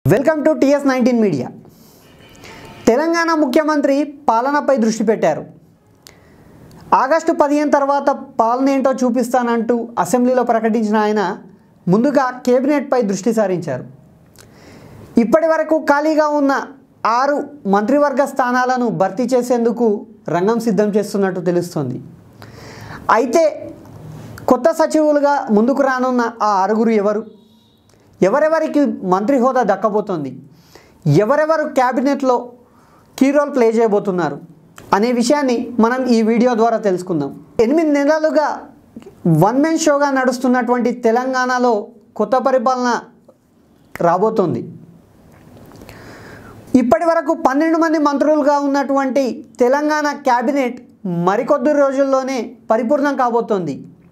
welcome to TS nineteen media Telangana ముఖ్యమంత్రి పాలనపై దృష్టి పెట్టారు ఆగస్టు పదిహేను తర్వాత పాలన ఏంటో చూపిస్తానంటూ అసెంబ్లీలో ప్రకటించిన ఆయన ముందుగా కేబినెట్పై దృష్టి సారించారు ఇప్పటి వరకు ఖాళీగా ఉన్న ఆరు మంత్రివర్గ స్థానాలను భర్తీ చేసేందుకు రంగం సిద్ధం చేస్తున్నట్టు తెలుస్తోంది అయితే కొత్త సచివులుగా ముందుకు రానున్న ఆ ఆరుగురు ఎవరు ఎవరెవరికి మంత్రి హోదా దక్కబోతోంది ఎవరెవరు క్యాబినెట్లో కీ రోల్ ప్లే చేయబోతున్నారు అనే విషయాన్ని మనం ఈ వీడియో ద్వారా తెలుసుకుందాం ఎనిమిది నెలలుగా వన్ మెన్ షోగా నడుస్తున్నటువంటి తెలంగాణలో కొత్త పరిపాలన రాబోతోంది ఇప్పటి వరకు పన్నెండు మంది మంత్రులుగా ఉన్నటువంటి తెలంగాణ క్యాబినెట్ మరికొద్ది రోజుల్లోనే పరిపూర్ణం కాబోతోంది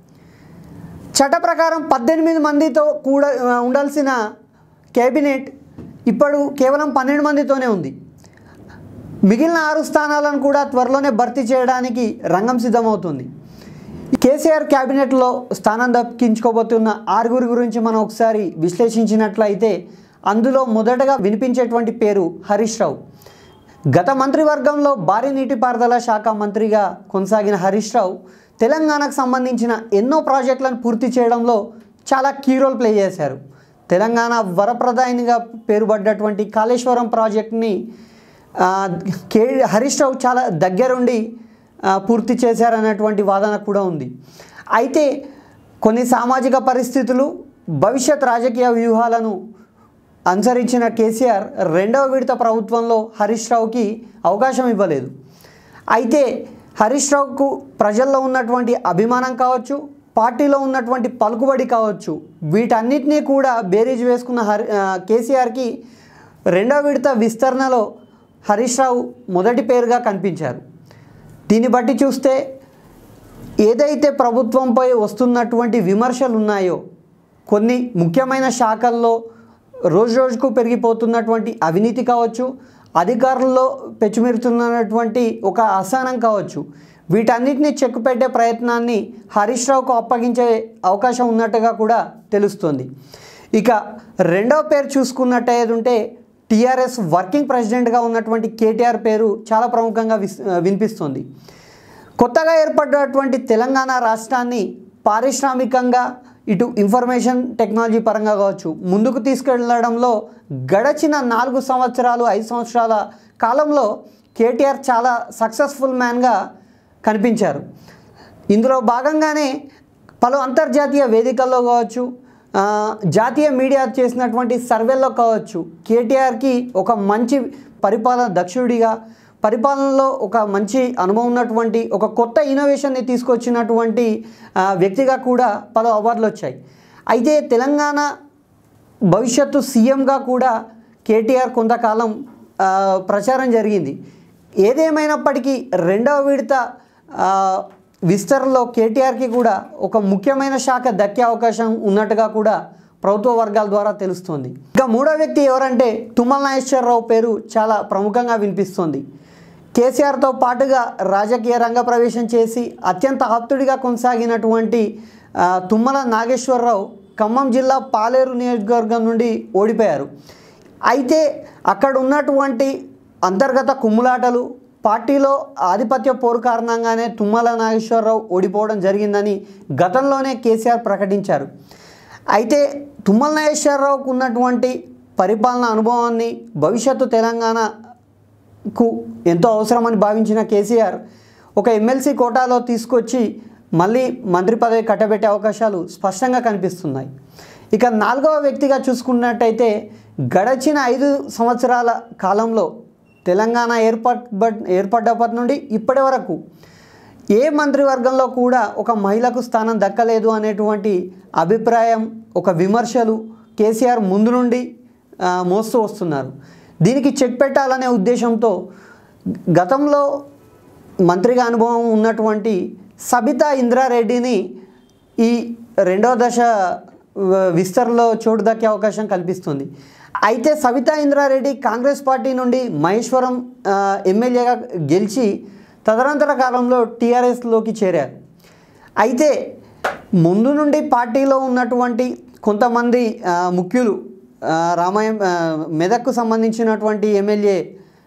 చట్ట ప్రకారం పద్దెనిమిది మందితో కూడా ఆ, ఉండాల్సిన కేబినెట్ ఇప్పుడు కేవలం పన్నెండు మందితోనే ఉంది మిగిలిన ఆరు స్థానాలను కూడా త్వరలోనే భర్తీ చేయడానికి రంగం సిద్ధమవుతుంది కేసీఆర్ క్యాబినెట్లో స్థానం దక్కించుకోబోతున్న ఆరుగురి గురించి మనం ఒకసారి విశ్లేషించినట్లయితే అందులో మొదటగా వినిపించేటువంటి పేరు హరీష్ రావు గత మంత్రివర్గంలో భారీ నీటిపారుదల శాఖ మంత్రిగా కొనసాగిన హరీష్ రావు తెలంగాణకు సంబంధించిన ఎన్నో ప్రాజెక్టులను పూర్తి చేయడంలో చాలా కీ రోల్ ప్లే చేశారు తెలంగాణ వరప్రదాయనిగా పేరుపడ్డటువంటి కాళేశ్వరం ప్రాజెక్ట్ని ఆ, కే హరీష్ రావు చాలా దగ్గరుండి ఆ, పూర్తి చేశారనేటువంటి వాదన కూడా ఉంది అయితే కొన్ని సామాజిక పరిస్థితులు భవిష్యత్ రాజకీయ వ్యూహాలను అనుసరించిన కేసీఆర్ రెండవ విడత ప్రభుత్వంలో హరీష్ రావుకి అవకాశం ఇవ్వలేదు అయితే హరీష్ రావుకు ప్రజల్లో ఉన్నటువంటి అభిమానం కావచ్చు పార్టీలో ఉన్నటువంటి పలుకుబడి కావచ్చు వీటన్నిటినీ కూడా బేరీజ్ వేసుకున్న హరి ఆ, కేసీఆర్కి రెండవ విడత విస్తరణలో హరీష్ రావు మొదటి పేరుగా కనిపించారు దీన్ని బట్టి చూస్తే ఏదైతే ప్రభుత్వంపై వస్తున్నటువంటి విమర్శలు ఉన్నాయో కొన్ని ముఖ్యమైన శాఖల్లో రోజు రోజుకు పెరిగిపోతున్నటువంటి అవినీతి కావచ్చు అధికారుల్లో పెచ్చుమిరుతున్నటువంటి ఒక అసహనం కావచ్చు వీటన్నిటిని చెక్ పెట్టే ప్రయత్నాన్ని హరీష్ రావుకు అప్పగించే అవకాశం ఉన్నట్టుగా కూడా తెలుస్తుంది ఇక రెండవ పేరు చూసుకున్నట్టయితే ఉంటే టీఆర్ఎస్ వర్కింగ్ ప్రెసిడెంట్గా ఉన్నటువంటి కేటీఆర్ పేరు చాలా ప్రముఖంగా విస్ వినిపిస్తుంది కొత్తగా ఏర్పడినటువంటి తెలంగాణ రాష్ట్రాన్ని పారిశ్రామికంగా ఇటు ఇన్ఫర్మేషన్ టెక్నాలజీ పరంగా కావచ్చు ముందుకు తీసుకెళ్లడంలో గడచిన నాలుగు సంవత్సరాలు ఐదు సంవత్సరాల కాలంలో కేటీఆర్ చాలా సక్సెస్ఫుల్ మ్యాన్గా కనిపించారు ఇందులో భాగంగానే పలు అంతర్జాతీయ వేదికల్లో కావచ్చు ఆ, జాతీయ మీడియా చేసినటువంటి సర్వేల్లో కావచ్చు కేటీఆర్కి ఒక మంచి పరిపాలన దక్షుడిగా పరిపాలనలో ఒక మంచి అనుభవం ఉన్నటువంటి ఒక కొత్త ఇన్నోవేషన్ని తీసుకొచ్చినటువంటి ఆ, వ్యక్తిగా కూడా పలు అవార్డులు వచ్చాయి అయితే తెలంగాణ భవిష్యత్తు సీఎంగా కూడా కేటీఆర్ కొంతకాలం ఆ, ప్రచారం జరిగింది ఏదేమైనప్పటికీ రెండవ విడత ఆ, విస్తరణలో కేటీఆర్కి కూడా ఒక ముఖ్యమైన శాఖ దక్కే అవకాశం ఉన్నట్టుగా కూడా ప్రభుత్వ వర్గాల ద్వారా తెలుస్తుంది ఇక మూడో వ్యక్తి ఎవరంటే తుమ్మల నాగేశ్వరరావు పేరు చాలా ప్రముఖంగా వినిపిస్తుంది కేసీఆర్తో పాటుగా రాజకీయ రంగ ప్రవేశం చేసి అత్యంత ఆప్తుడిగా కొనసాగినటువంటి ఆ, తుమ్మల నాగేశ్వరరావు ఖమ్మం జిల్లా పాలేరు నియోజకవర్గం నుండి ఓడిపోయారు అయితే అక్కడ ఉన్నటువంటి అంతర్గత కుమ్ములాటలు పార్టీలో ఆధిపత్య పోరు కారణంగానే తుమ్మల నాగేశ్వరరావు ఓడిపోవడం జరిగిందని గతంలోనే కేసీఆర్ ప్రకటించారు అయితే తుమ్మల నాగేశ్వరరావుకు ఉన్నటువంటి పరిపాలన అనుభవాన్ని భవిష్యత్తు తెలంగాణకు ఎంతో అవసరమని భావించిన కేసీఆర్ ఒక ఎమ్మెల్సీ కోటాలో తీసుకొచ్చి మళ్ళీ మంత్రి పదవి కట్టబెట్టే అవకాశాలు స్పష్టంగా కనిపిస్తున్నాయి ఇక నాలుగవ వ్యక్తిగా చూసుకున్నట్టయితే గడచిన ఐదు సంవత్సరాల కాలంలో తెలంగాణ ఏర్పడ్ ఏర్పడ్డప్పటి నుండి ఇప్పటి వరకు ఏ మంత్రివర్గంలో కూడా ఒక మహిళకు స్థానం దక్కలేదు అనేటువంటి అభిప్రాయం ఒక విమర్శలు కేసీఆర్ ముందు నుండి ఆ, మోస్తూ వస్తున్నారు దీనికి చెక్ పెట్టాలనే ఉద్దేశంతో గతంలో మంత్రిగా అనుభవం ఉన్నటువంటి సబితా ఇంద్రారెడ్డిని ఈ రెండో దశ వ- విస్తరణలో చోటు దక్కే అవకాశం కల్పిస్తుంది అయితే సబితా ఇంద్రారెడ్డి కాంగ్రెస్ పార్టీ నుండి మహేశ్వరం ఆ, ఎమ్మెల్యేగా గెలిచి తదనంతర కాలంలో టీఆర్ఎస్లోకి చేరారు అయితే ముందు నుండి పార్టీలో ఉన్నటువంటి కొంతమంది ఆ, ముఖ్యులు ఆ, రామాయం ఆ, మెదక్కు సంబంధించినటువంటి ఎమ్మెల్యే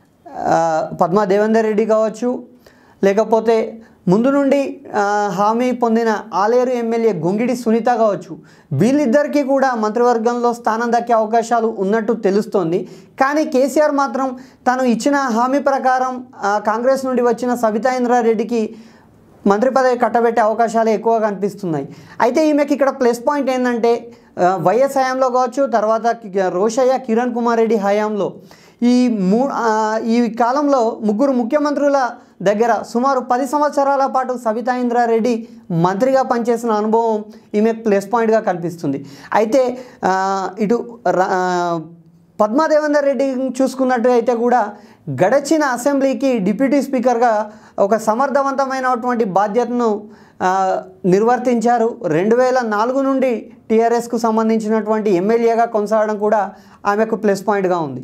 ఆ, పద్మా దేవేందర్ రెడ్డి కావచ్చు లేకపోతే ముందు నుండి ఆ, హామీ పొందిన ఆలేరు ఎమ్మెల్యే గొంగిడి సునీత కావచ్చు వీళ్ళిద్దరికీ కూడా మంత్రివర్గంలో స్థానం దక్కే అవకాశాలు ఉన్నట్టు తెలుస్తోంది కానీ కేసీఆర్ మాత్రం తను ఇచ్చిన హామీ ప్రకారం ఆ, కాంగ్రెస్ నుండి వచ్చిన సబితా ఇంద్రారెడ్డికి మంత్రి పదవి కట్టబెట్టే అవకాశాలు ఎక్కువ కనిపిస్తున్నాయి అయితే ఈమెకి ఇక్కడ ప్లస్ పాయింట్ ఏంటంటే ఆ, వైఎస్ హయాంలో కావచ్చు తర్వాత కి- రోషయ్య కిరణ్ కుమార్ రెడ్డి హయాంలో ఈ మూ ఆ, ఈ కాలంలో ముగ్గురు ముఖ్యమంత్రుల దగ్గర సుమారు పది సంవత్సరాల పాటు సబితా ఇంద్రారెడ్డి మంత్రిగా పనిచేసిన అనుభవం ఈమె ప్లస్ పాయింట్గా కనిపిస్తుంది అయితే ఆ, ఇటు రా- ఆ, పద్మాదేవేందర్ రెడ్డి చూసుకున్నట్టు అయితే కూడా గడచిన అసెంబ్లీకి డిప్యూటీ స్పీకర్గా ఒక సమర్థవంతమైనటువంటి బాధ్యతను ఆ, నిర్వర్తించారు రెండు వేల నాలుగు నుండి టీఆర్ఎస్కు సంబంధించినటువంటి ఎమ్మెల్యేగా కొనసాగడం కూడా ఆమెకు ప్లస్ పాయింట్గా ఉంది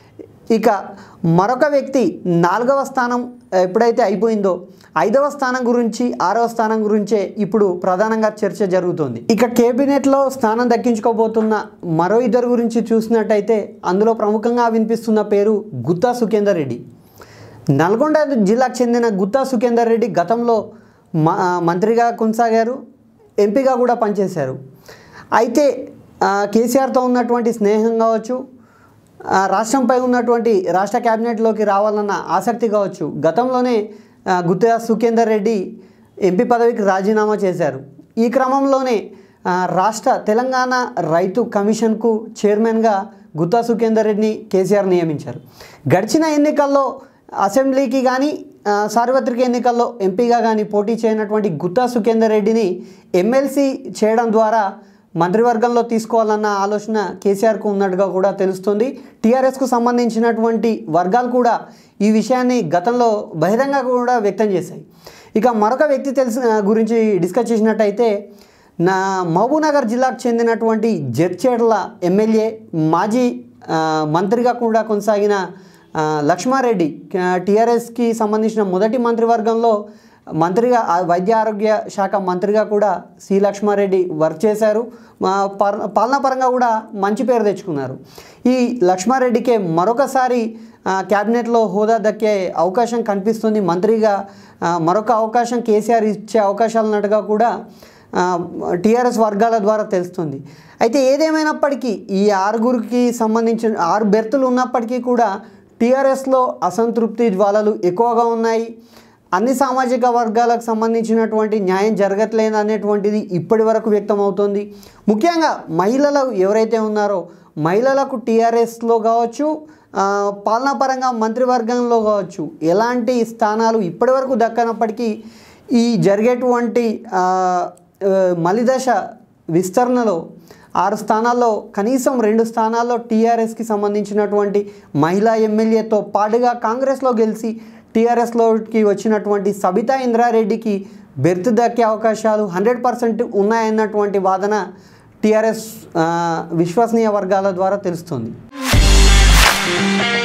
ఇక మరొక వ్యక్తి నాలుగవ స్థానం ఎప్పుడైతే అయిపోయిందో ఐదవ స్థానం గురించి ఆరవ స్థానం గురించే ఇప్పుడు ప్రధానంగా చర్చ జరుగుతుంది ఇక కేబినెట్లో స్థానం దక్కించుకోబోతున్న మరో ఇద్దరు గురించి చూసినట్టయితే అందులో ప్రముఖంగా వినిపిస్తున్న పేరు గుత్తా సుఖేందర్ రెడ్డి నల్గొండ జిల్లాకు చెందిన గుత్తా సుఖేందర్ రెడ్డి గతంలో మ- మంత్రిగా కొనసాగారు ఎంపీగా కూడా పనిచేశారు అయితే ఆ, కేసీఆర్తో ఉన్నటువంటి స్నేహం కావచ్చు ఆ, రాష్ట్రంపై ఉన్నటువంటి రాష్ట్ర క్యాబినెట్లోకి రావాలన్న ఆసక్తి కావచ్చు గతంలోనే ఆ, గుత్తా సుఖేందర్ రెడ్డి ఎంపీ పదవికి రాజీనామా చేశారు ఈ క్రమంలోనే ఆ, రాష్ట్ర తెలంగాణ రైతు కమిషన్కు చైర్మన్గా గుత్తా సుఖేందర్ రెడ్డిని కేసీఆర్ నియమించారు గడిచిన ఎన్నికల్లో అసెంబ్లీకి కానీ ఆ, సార్వత్రిక ఎన్నికల్లో ఎంపీగా కానీ పోటీ చేయనటువంటి గుత్తా సుఖేందర్ రెడ్డిని ఎమ్మెల్సీ చేయడం ద్వారా మంత్రివర్గంలో తీసుకోవాలన్న ఆలోచన కేసీఆర్కు ఉన్నట్టుగా కూడా తెలుస్తుంది టీఆర్ఎస్కు సంబంధించినటువంటి వర్గాలు కూడా ఈ విషయాన్ని గతంలో బహిరంగ కూడా వ్యక్తం చేశాయి ఇక మరొక వ్యక్తి తెలిసి గురించి డిస్కస్ చేసినట్టయితే నా మహబూబ్నగర్ జిల్లాకు చెందినటువంటి జడ్చేడ్ల ఎమ్మెల్యే మాజీ ఆ, మంత్రిగా కూడా కొనసాగిన ఆ, లక్ష్మారెడ్డి టీఆర్ఎస్కి సంబంధించిన మొదటి మంత్రివర్గంలో మంత్రిగా ఆ వైద్య ఆరోగ్య శాఖ మంత్రిగా కూడా సి లక్ష్మారెడ్డి వర్క్ చేశారు మా పర్ పాలనా పరంగా కూడా మంచి పేరు తెచ్చుకున్నారు ఈ లక్ష్మారెడ్డికే మరొకసారి ఆ, క్యాబినెట్లో హోదా దక్కే అవకాశం కనిపిస్తుంది మంత్రిగా ఆ, మరొక అవకాశం కేసీఆర్ ఇచ్చే అవకాశాలు ఉన్నట్టుగా కూడా టీఆర్ఎస్ వర్గాల ద్వారా తెలుస్తుంది అయితే ఏదేమైనప్పటికీ ఈ ఆరుగురికి సంబంధించిన ఆరు బెర్తులు ఉన్నప్పటికీ కూడా టీఆర్ఎస్లో అసంతృప్తి జ్వాలలు ఎక్కువగా ఉన్నాయి అన్ని సామాజిక వర్గాలకు సంబంధించినటువంటి న్యాయం జరగట్లేదు అనేటువంటిది ఇప్పటి వరకు వ్యక్తమవుతోంది ముఖ్యంగా మహిళలు ఎవరైతే ఉన్నారో మహిళలకు టీఆర్ఎస్లో కావచ్చు ఆ, పాలనాపరంగా మంత్రివర్గంలో కావచ్చు ఎలాంటి స్థానాలు ఇప్పటివరకు దక్కనప్పటికీ ఈ జరిగేటువంటి ఆ, ఆ, మలిదశ విస్తరణలో ఆరు స్థానాల్లో కనీసం రెండు స్థానాల్లో టీఆర్ఎస్కి సంబంధించినటువంటి మహిళా ఎమ్మెల్యేతో పాటుగా కాంగ్రెస్లో గెలిచి టీఆర్ఎస్లోకి వచ్చినటువంటి సబితా ఇంద్రారెడ్డికి బెర్త్ దక్కే అవకాశాలు హండ్రెడ్ పర్సెంట్ ఉన్నాయన్నటువంటి వాదన టీఆర్ఎస్ విశ్వసనీయ వర్గాల ద్వారా తెలుస్తుంది